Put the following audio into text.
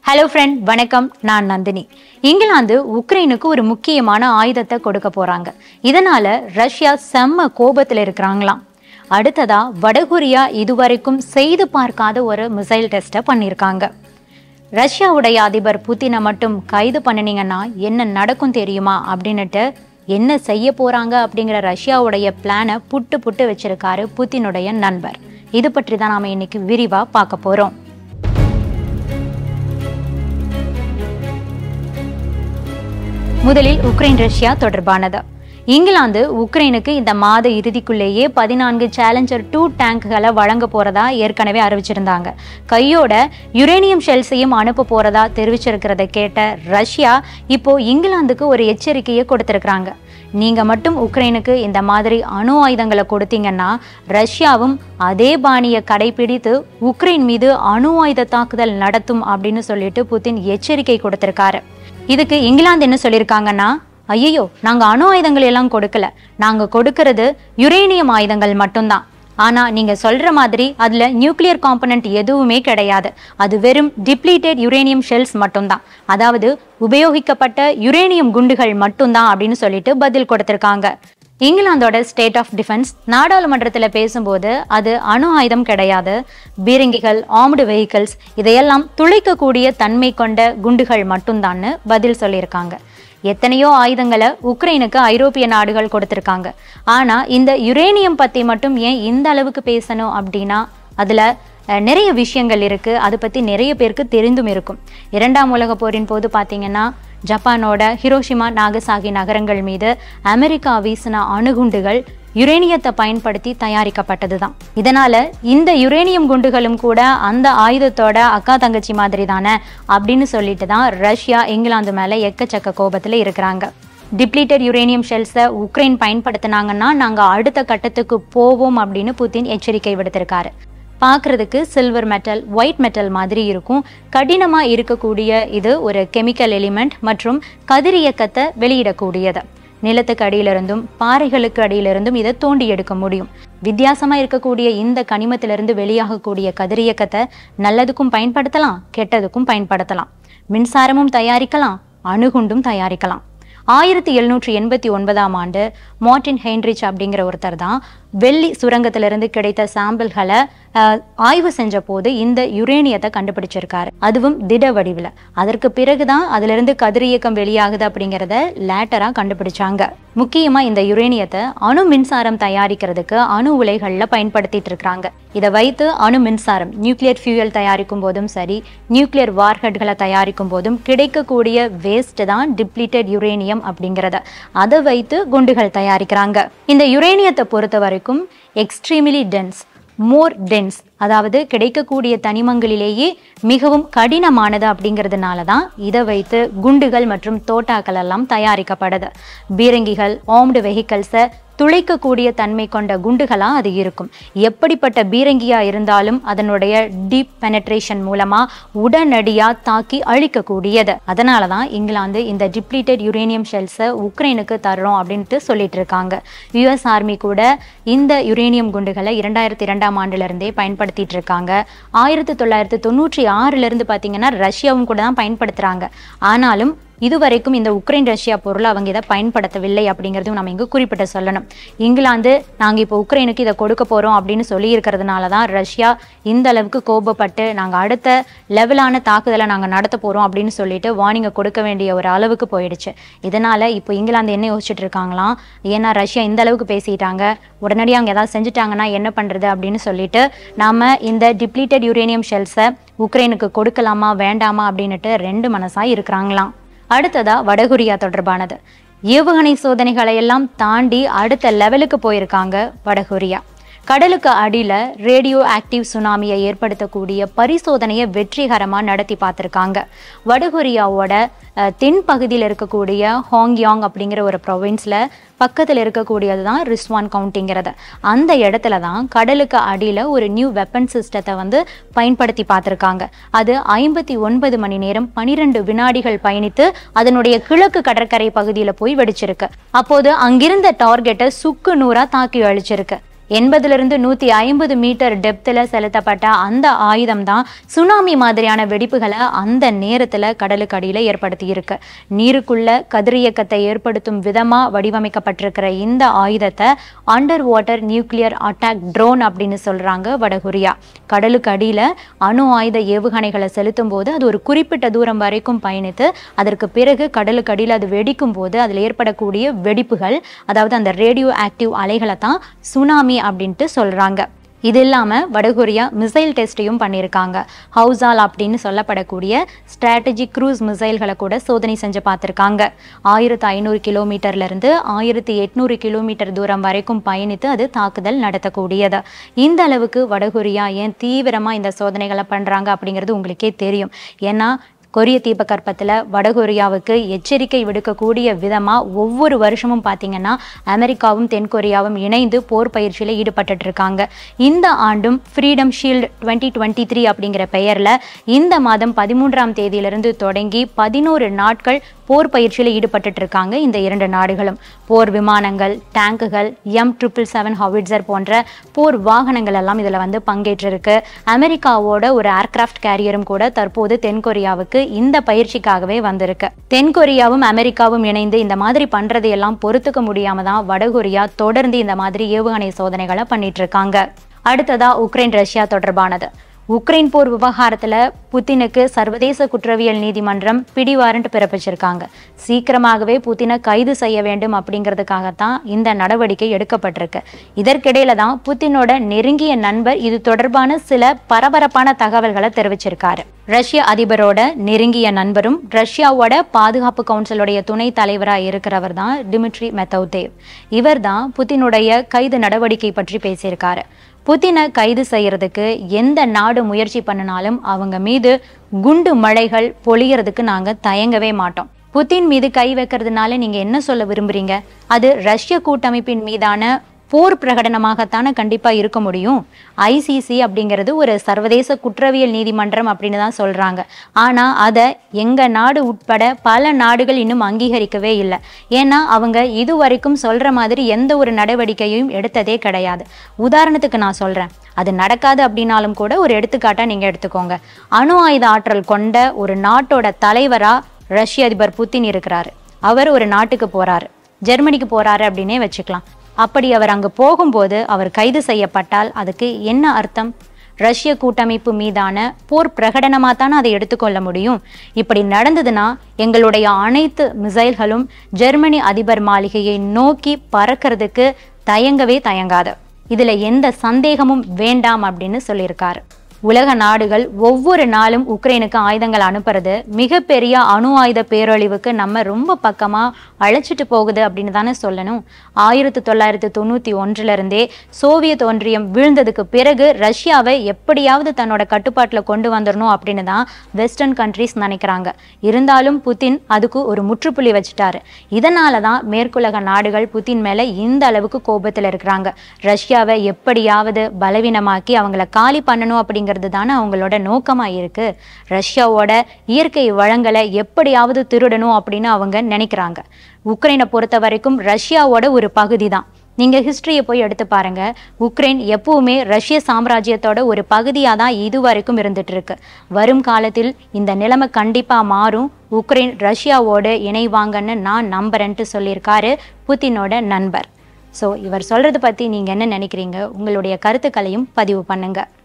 hello friend வணக்கம் நான் நந்தினி இங்கிலாந்து உக்ரைனுக்கு ஒரு முக்கியமான ஆயுதத்தை கொடுக்க போறாங்க இதனால ரஷ்யா செம்ம கோபத்தில் இருக்கிறாங்களாம் அடுத்ததா வடகொரியா இதுவரைக்கும் செய்து பார்க்காத ஒரு மிசைல் டெஸ்ட்டை பண்ணியிருக்காங்க ரஷ்யாவுடைய அதிபர் புத்தினை மட்டும் கைது பண்ணினீங்கன்னா என்ன நடக்கும் தெரியுமா அப்படின்னுட்டு என்ன செய்ய போறாங்க அப்படிங்கிற ரஷ்யாவுடைய பிளானை புட்டு புட்டு வச்சிருக்காரு புத்தினுடைய நண்பர் இது பற்றி தான் நாம இன்னைக்கு விரிவா பார்க்க போறோம் முதலில் உக்ரைன் ரஷ்யா தொடர்பானது இங்கிலாந்து உக்ரைனுக்கு இந்த மாத இறுதிக்குள்ளேயே பதினான்கு சேலஞ்சர் டூ டேங்குகளை வழங்க போறதா ஏற்கனவே அறிவிச்சிருந்தாங்க கையோட யுரேனியம் ஷெல்ஸையும் அனுப்ப போறதா தெரிவிச்சிருக்கிறத கேட்ட ரஷ்யா இப்போ இங்கிலாந்துக்கு ஒரு எச்சரிக்கையை கொடுத்திருக்கிறாங்க நீங்க மட்டும் உக்ரைனுக்கு இந்த மாதிரி அணு ஆயுதங்களை கொடுத்தீங்கன்னா ரஷ்யாவும் அதே பாணியை கடைபிடித்து உக்ரைன் மீது அணு ஆயுத தாக்குதல் நடத்தும் அப்படின்னு சொல்லிட்டு புதின் எச்சரிக்கை கொடுத்திருக்காரு இதுக்கு இங்கிலாந்து என்ன சொல்லியிருக்காங்கன்னா ஐயோ நாங்க அணு ஆயுதங்கள் எல்லாம் கொடுக்கல நாங்க கொடுக்கறது யுரேனியம் ஆயுதங்கள் மட்டும்தான் ஆனா நீங்க சொல்ற மாதிரி அதுல நியூக்ளியர் காம்பனன்ட் எதுவுமே கிடையாது அது வெறும் டிப்ளீட்டட் யுரேனியம் ஷெல்ஸ் மட்டும்தான் அதாவது உபயோகிக்கப்பட்ட யுரேனியம் குண்டுகள் மட்டும்தான் அப்படின்னு சொல்லிட்டு பதில் கொடுத்திருக்காங்க இங்கிலாந்தோட ஸ்டேட் ஆஃப் டிஃபென்ஸ் நாடாளுமன்றத்தில் பேசும்போது அது அணு ஆயுதம் கிடையாது பீரங்கிகள் ஆர்ம்டு வெஹிக்கிள்ஸ் இதையெல்லாம் துளைக்கக்கூடிய தன்மை கொண்ட குண்டுகள் மட்டும்தான்னு பதில் சொல்லியிருக்காங்க எத்தனையோ ஆயுதங்களை உக்ரைனுக்கு ஐரோப்பிய நாடுகள் கொடுத்திருக்காங்க ஆனா இந்த யுரேனியம் பத்தி மட்டும் ஏன் இந்த அளவுக்கு பேசணும் அப்படின்னா அதுல அஹ், நிறைய விஷயங்கள் இருக்கு அதை பத்தி நிறைய பேருக்கு தெரிந்தும் இருக்கும் இரண்டாம் உலக போரின் போது பாத்தீங்கன்னா ஜப்பானோட ஹிரோஷிமா நாகசாகி நகரங்கள் மீது அமெரிக்கா வீசின அணுகுண்டுகள் யுரேனியத்தை பயன்படுத்தி தயாரிக்கப்பட்டது தான் இதனால இந்த யுரேனியம் குண்டுகளும் கூட அந்த ஆயுதத்தோட அக்கா தங்கச்சி மாதிரி தானே அப்படின்னு சொல்லிட்டு தான் ரஷ்யா இங்கிலாந்து மேல எக்கச்சக்க கோபத்துல இருக்கிறாங்க டிப்ளீட்டட் யுரேனியம் ஷெல்ஸை உக்ரைன் பயன்படுத்தினாங்கன்னா நாங்க அடுத்த கட்டத்துக்கு போவோம் அப்படின்னு புதின் எச்சரிக்கை விடுத்திருக்காரு பார்க்கறதுக்கு சில்வர் மெட்டல் ஒயிட் மெட்டல் மாதிரி இருக்கும் கடினமா இருக்கக்கூடிய இது ஒரு கெமிக்கல் எலிமெண்ட் மற்றும் கதிரியக்கத்தை வெளியிடக்கூடியது நிலத்துக்கு அடியிலிருந்தும் பாறைகளுக்கு அடியிலிருந்தும் இதை தோண்டி எடுக்க முடியும் வித்தியாசமா இருக்கக்கூடிய இந்த கனிமத்திலிருந்து வெளியாகக்கூடிய கதிரியக்கத்தை நல்லதுக்கும் பயன்படுத்தலாம் கெட்டதுக்கும் பயன்படுத்தலாம் மின்சாரமும் தயாரிக்கலாம் அணுகுண்டும் தயாரிக்கலாம் ஆயிரத்தி எழுநூற்றி எண்பத்தி ஒன்பதாம் ஆண்டு மார்டின் ஹென்ரிச் அப்படிங்கிற ஒருத்தர் தான் வெள்ளி சுரங்கத்திலிருந்து கிடைத்த சாம்பிள்களை அஹ், ஆய்வு செஞ்ச போது இந்த யுரேனியத்தை கண்டுபிடிச்சிருக்காரு அதுவும் திட வடிவில் அதற்கு பிறகுதான் அதிலிருந்து கதிரியக்கம் வெளியாகுது அப்படிங்கிறத லேட்டரா கண்டுபிடிச்சாங்க முக்கியமா இந்த யுரேனியத்தை அணு மின்சாரம் தயாரிக்கிறதுக்கு அணு உலைகள்ல பயன்படுத்திட்டு இருக்காங்க இதை வைத்து அணு மின்சாரம் நியூக்ளியர் ஃபியூயல் தயாரிக்கும் போதும் சரி நியூக்ளியர் வார்ஹெட்களை தயாரிக்கும் போதும் கிடைக்கக்கூடிய வேஸ்ட் தான் டிப்ளீட்டட் யுரேனியம் அப்படிங்கிறத அதை வைத்து குண்டுகள் தயாரிக்கிறாங்க இந்த யுரேனியத்தை பொறுத்த வரைக்கும் எக்ஸ்ட்ரீமிலி டென்ஸ் மோர் டென்ஸ் அதாவது கிடைக்கக்கூடிய தனிமங்களிலேயே மிகவும் கடினமானது அப்படிங்கிறதுனால தான் இதை வைத்து குண்டுகள் மற்றும் தோட்டாக்கள் எல்லாம் தயாரிக்கப்படுது பீரங்கிகள் ஆர்ம்டு வெஹிக்கல்ஸை துளைக்கக்கூடிய தன்மை கொண்ட குண்டுகளா அது இருக்கும் எப்படிப்பட்ட பீரங்கியா இருந்தாலும் அதனுடைய டீப் பெனட்ரேஷன் மூலமா உடனடியா தாக்கி அழிக்கக்கூடியது அதனால தான் இங்கிலாந்து இந்த டிப்ளீட்டட் யுரேனியம் ஷெல்ஸை உக்ரைனுக்கு தர்றோம் அப்படின்ட்டு சொல்லிட்டு இருக்காங்க யுஎஸ் ஆர்மி கூட இந்த யுரேனியம் குண்டுகளை இரண்டாயிரத்தி இரண்டாம் ஆண்டுல இருந்தே பயன்படுத்திட்டு இருக்காங்க ஆயிரத்தி தொள்ளாயிரத்தி தொண்ணூற்றி ஆறுல இருந்து பாத்தீங்கன்னா ரஷ்யாவும் கூட தான் பயன்படுத்துறாங்க ஆனாலும் இதுவரைக்கும் இந்த உக்ரைன் ரஷ்யா பொருளை அவங்க இதை பயன்படுத்தவில்லை அப்படிங்கிறதும் நம்ம இங்கு குறிப்பிட்டு சொல்லணும் இங்கிலாந்து நாங்கள் இப்போ உக்ரைனுக்கு இதை கொடுக்க போகிறோம் அப்படின்னு சொல்லி இருக்கிறதுனால தான் ரஷ்யா இந்த அளவுக்கு கோபப்பட்டு நாங்கள் அடுத்த லெவலான தாக்குதலை நாங்கள் நடத்த போகிறோம் அப்படின்னு சொல்லிட்டு வார்னிங்கை கொடுக்க வேண்டிய ஒரு அளவுக்கு போயிடுச்சு இதனால் இப்போ இங்கிலாந்து என்ன யோசிச்சுட்டு இருக்காங்களாம் ஏன்னா ரஷ்யா இந்த அளவுக்கு பேசிட்டாங்க உடனடியாக அவங்க ஏதாவது செஞ்சுட்டாங்கன்னா என்ன பண்ணுறது அப்படின்னு சொல்லிட்டு நாம் இந்த டிப்ளீட்டட் யுரேனியம் ஷெல்ஸை உக்ரைனுக்கு கொடுக்கலாமா வேண்டாமா அப்படின்னுட்டு ரெண்டு மனசாக இருக்கிறாங்களாம் அடுத்ததா வடகொரியா தொடர்பானது ஏவுகணை சோதனைகளை எல்லாம் தாண்டி அடுத்த லெவலுக்கு போயிருக்காங்க வடகொரியா கடலுக்கு அடியில ரேடியோ ஆக்டிவ் சுனாமியை ஏற்படுத்தக்கூடிய பரிசோதனையை வெற்றிகரமா நடத்தி பார்த்திருக்காங்க வடகொரியாவோட அஹ், தென் பகுதியில் இருக்கக்கூடிய ஹாங்யாங் அப்படிங்கிற ஒரு ப்ரொவின்ஸ்ல பக்கத்தில் இருக்கக்கூடியது தான் ரிஸ்வான் கவுண்டிங்கிறது அந்த இடத்துல தான் கடலுக்கு அடியில் ஒரு நியூ வெப்பன் சிஸ்டத்தை வந்து பயன்படுத்தி பார்த்துருக்காங்க அது ஐம்பத்தி ஒன்பது மணி நேரம் பனிரெண்டு வினாடிகள் பயணித்து அதனுடைய கிழக்கு கடற்கரை பகுதியில் போய் வெடிச்சிருக்கு அப்போது அங்கிருந்த டார்கெட்டை சுக்கு நூறா தாக்கி அழிச்சிருக்கு எண்பதுலேருந்து நூற்றி ஐம்பது மீட்டர் டெப்த்தில் செலுத்தப்பட்ட அந்த ஆயுதம் தான் சுனாமி மாதிரியான வெடிப்புகளை அந்த நேரத்தில் கடலுக்கு அடியில் ஏற்படுத்தி இருக்கு நீருக்குள்ள கதிரியக்கத்தை ஏற்படுத்தும் விதமாக வடிவமைக்கப்பட்டிருக்கிற இந்த ஆயுதத்தை under water nuclear attack drone அப்படின்னு சொல்கிறாங்க வடகொரியா கடலுக்கு அடியில் அணு ஆயுத ஏவுகணைகளை செலுத்தும் போது அது ஒரு குறிப்பிட்ட தூரம் வரைக்கும் பயணித்து அதற்கு பிறகு கடலுக்கு அடியில் அது வெடிக்கும் போது அதில் ஏற்படக்கூடிய வெடிப்புகள் அதாவது அந்த ரேடியோ ஆக்டிவ் அலைகளை தான் சுனாமி அப்படின்ட்டு சொல்கிறாங்க இது இல்லாமல் வடகொரியா மிசைல் டெஸ்ட்டையும் பண்ணியிருக்காங்க ஹவுசால் அப்படின்னு சொல்லப்படக்கூடிய ஸ்ட்ராட்டஜிக் க்ரூஸ் மிசைல்களை கூட சோதனை செஞ்சு பார்த்துருக்காங்க ஆயிரத்து ஐநூறு கிலோமீட்டர்லேருந்து ஆயிரத்தி எட்நூறு கிலோமீட்டர் தூரம் வரைக்கும் பயணித்து அது தாக்குதல் நடத்தக்கூடியது இந்த அளவுக்கு வடகொரியா ஏன் தீவிரமாக இந்த சோதனைகளை பண்ணுறாங்க அப்படிங்கிறது உங்களுக்கே தெரியும் ஏன்னா கொரிய தீபகற்பத்தில் வடகொரியாவுக்கு எச்சரிக்கை விடுக்கக்கூடிய விதமாக ஒவ்வொரு வருஷமும் பார்த்தீங்கன்னா அமெரிக்காவும் தென்கொரியாவும் இணைந்து போர் பயிற்சியில் ஈடுபட்டுட்டு இருக்காங்க இந்த ஆண்டும் freedom shield twenty twenty three அப்படிங்கிற பெயரில் இந்த மாதம் பதிமூன்றாம் தேதியிலிருந்து தொடங்கி பதினோரு நாட்கள் போர் பயிற்சியில் ஈடுபட்டுட்டு இருக்காங்க இந்த இரண்டு நாடுகளும் போர் விமானங்கள் டேங்குகள் எம் ட்ரிபிள் செவன் ஹாவிட்சர் போன்ற போர் வாகனங்கள் எல்லாம் இதில் வந்து பங்கேற்றிருக்கு அமெரிக்காவோட ஒரு ஏர்கிராஃப்ட் கேரியரும் கூட தற்போது தென்கொரியாவுக்கு இந்த பயிற்சிக்காகவே வந்திருக்கு தென்கொரியாவும் அமெரிக்காவும் இணைந்து இந்த மாதிரி பண்றதையெல்லாம் பொறுத்துக்க முடியாம தான் வடகொரியா தொடர்ந்து இந்த மாதிரி ஏவுகணை சோதனைகளை பண்ணிட்டு இருக்காங்க அடுத்ததா உக்ரைன் ரஷ்யா தொடர்பானது உக்ரைன் போர் விவகாரத்துல புத்தினுக்கு சர்வதேச குற்றவியல் நீதிமன்றம் பிடி வாரண்ட் பிறப்பிச்சிருக்காங்க சீக்கிரமாகவே புத்தினை கைது செய்ய வேண்டும் அப்படிங்கிறதுக்காகத்தான் இந்த நடவடிக்கை எடுக்கப்பட்டிருக்கு இதற்கிடையில தான் புத்தினோட நெருங்கிய நண்பர் இது தொடர்பான சில பரபரப்பான தகவல்களை தெரிவிச்சிருக்காரு ரஷ்ய அதிபரோட நெருங்கிய நண்பரும் ரஷ்யாவோட பாதுகாப்பு கவுன்சிலுடைய துணை தலைவராக இருக்கிறவர் தான் டிமிட்ரி மெத்தவ்தேவ் இவர் தான் புத்தினுடைய கைது நடவடிக்கை பற்றி பேசியிருக்காரு புத்தினை கைது செய்யறதுக்கு எந்த நாடு முயற்சி பண்ணினாலும் அவங்க மீது குண்டு மழைகள் பொழியறதுக்கு நாங்க தயங்கவே மாட்டோம் புத்தின் மீது கை வைக்கிறதுனால நீங்க என்ன சொல்ல விரும்புறீங்க அது ரஷ்ய கூட்டமைப்பின் மீதான போர் பிரகடனமாகத்தானே கண்டிப்பா இருக்க முடியும் ஐசிசி அப்படிங்கிறது ஒரு சர்வதேச குற்றவியல் நீதிமன்றம் அப்படின்னு தான் சொல்றாங்க ஆனா அதை எங்க நாடு உட்பட பல நாடுகள் இன்னும் அங்கீகரிக்கவே இல்லை ஏன்னா அவங்க இதுவரைக்கும் சொல்ற மாதிரி எந்த ஒரு நடவடிக்கையும் எடுத்ததே கிடையாது உதாரணத்துக்கு நான் சொல்றேன் அது நடக்காது அப்படின்னாலும் கூட ஒரு எடுத்துக்காட்டா நீங்க எடுத்துக்கோங்க அணு ஆயுத ஆற்றல் கொண்ட ஒரு நாட்டோட தலைவரா ரஷ்ய அதிபர் புத்தின் இருக்கிறாரு அவர் ஒரு நாட்டுக்கு போறாரு ஜெர்மனிக்கு போறாரு அப்படின்னே வச்சுக்கலாம் அப்படி அவர் அங்கு போகும்போது அவர் கைது செய்யப்பட்டால் அதுக்கு என்ன அர்த்தம் ரஷ்ய கூட்டமைப்பு மீதான போர் பிரகடனமாக தானே அதை எடுத்துக்கொள்ள முடியும் இப்படி நடந்ததுன்னா எங்களுடைய அனைத்து மிசைல்களும் ஜெர்மனி அதிபர் மாளிகையை நோக்கி பறக்கிறதுக்கு தயங்கவே தயங்காது இதுல எந்த சந்தேகமும் வேண்டாம் அப்படின்னு சொல்லியிருக்காரு உலக நாடுகள் ஒவ்வொரு நாளும் உக்ரைனுக்கு ஆயுதங்கள் அனுப்புறது மிகப்பெரிய அணு ஆயுத பேரழிவுக்கு நம்ம ரொம்ப பக்கமா அழைச்சிட்டு போகுது அப்படின்னு தானே சொல்லணும் ஆயிரத்தி தொள்ளாயிரத்தி தொண்ணூத்தி ஒன்றுல இருந்தே சோவியத் ஒன்றியம் வீழ்ந்ததுக்கு பிறகு ரஷ்யாவை எப்படியாவது தன்னோட கட்டுப்பாட்டுல கொண்டு வந்துடணும் அப்படின்னு தான் வெஸ்டர்ன் கண்ட்ரிஸ் நினைக்கிறாங்க இருந்தாலும் புதின் அதுக்கு ஒரு முற்றுப்புள்ளி வச்சுட்டாரு இதனால தான் மேற்குலக நாடுகள் புதின் மேல இந்த அளவுக்கு கோபத்துல இருக்கிறாங்க ரஷ்யாவை எப்படியாவது பலவீனமாக்கி அவங்கள காலி பண்ணணும் அப்படிங்கிறது தானே அவங்களோட நோக்கமா இருக்கு ரஷ்யாவோட இயற்கை வளங்களை எப்படியாவது திருடணும் அப்படின்னு அவங்க நினைக்கிறாங்க உக்ரைனை பொறுத்த வரைக்கும் ரஷ்யாவோட ஒரு பகுதி தான் நீங்க ஹிஸ்டரியை போய் எடுத்து பாருங்க உக்ரைன் எப்பவுமே ரஷ்ய சாம்ராஜ்யத்தோட ஒரு பகுதியாக தான் இது வரைக்கும் இருந்துட்டு இருக்கு வரும் காலத்தில் இந்த நிலைமை கண்டிப்பா மாறும் உக்ரைன் ரஷ்யாவோட இணைவாங்கன்னு நான் நம்புறேன்ட்டு சொல்லியிருக்காரு புத்தினோட நண்பர் ஸோ இவர் சொல்றது பத்தி நீங்க என்ன நினைக்கிறீங்க உங்களுடைய கருத்துக்களையும் பதிவு பண்ணுங்க